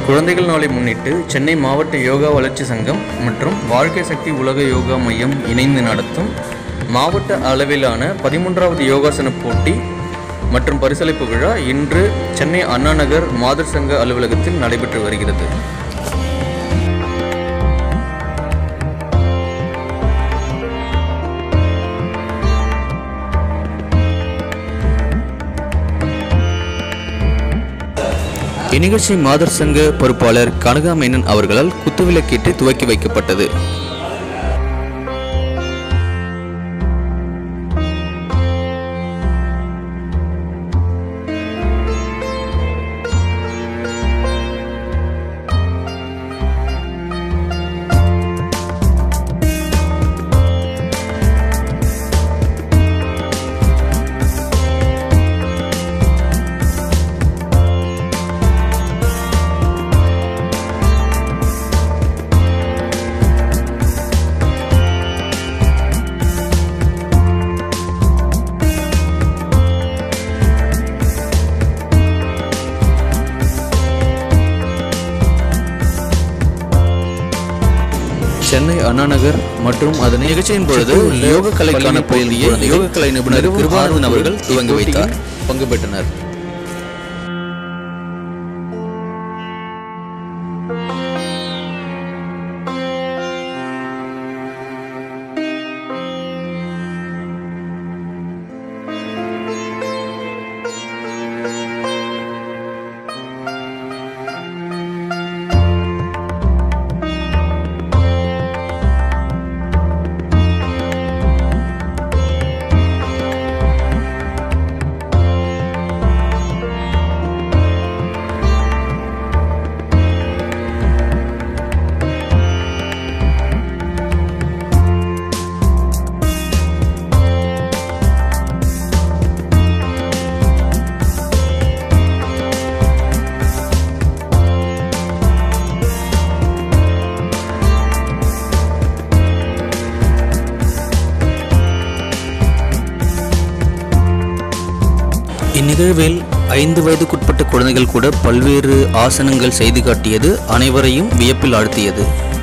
குழந்தைகள் நாளை முன்னிட்டு சென்னை மாவட்ட யோகா வளர்ச்சி சங்கம் மற்றும் வாழ்க்கை சக்தி உலக யோகா மையம் இணைந்து நடத்தும் மாவட்ட அளவிலான பதிமூன்றாவது யோகாசன போட்டி மற்றும் பரிசளிப்பு விழா இன்று சென்னை அண்ணா நகர் மாதர் சங்க அலுவலகத்தில் நடைபெற்று வருகிறது இந்நிகழ்ச்சி மாதர் சங்க பொறுப்பாளர் கனகா மேனன் அவர்களால் குத்துவிளக்கேற்றி துவக்கி வைக்கப்பட்டது சென்னை அண்ணாநகர் மற்றும் அதன் நிகழ்ச்சியின் பொழுது யோக கலைக்கான பயிற்சியை யோக கலை நிபுணர் கிருபானந்தன் அவர்கள் துவங்கி வைத்தார் பங்கு பெற்றனர் இந்நிகழ்வில் ஐந்து வயதுக்குட்பட்ட குழந்தைகள் கூட பல்வேறு ஆசனங்கள் செய்து காட்டியது அனைவரையும் வியப்பில் ஆழ்த்தியது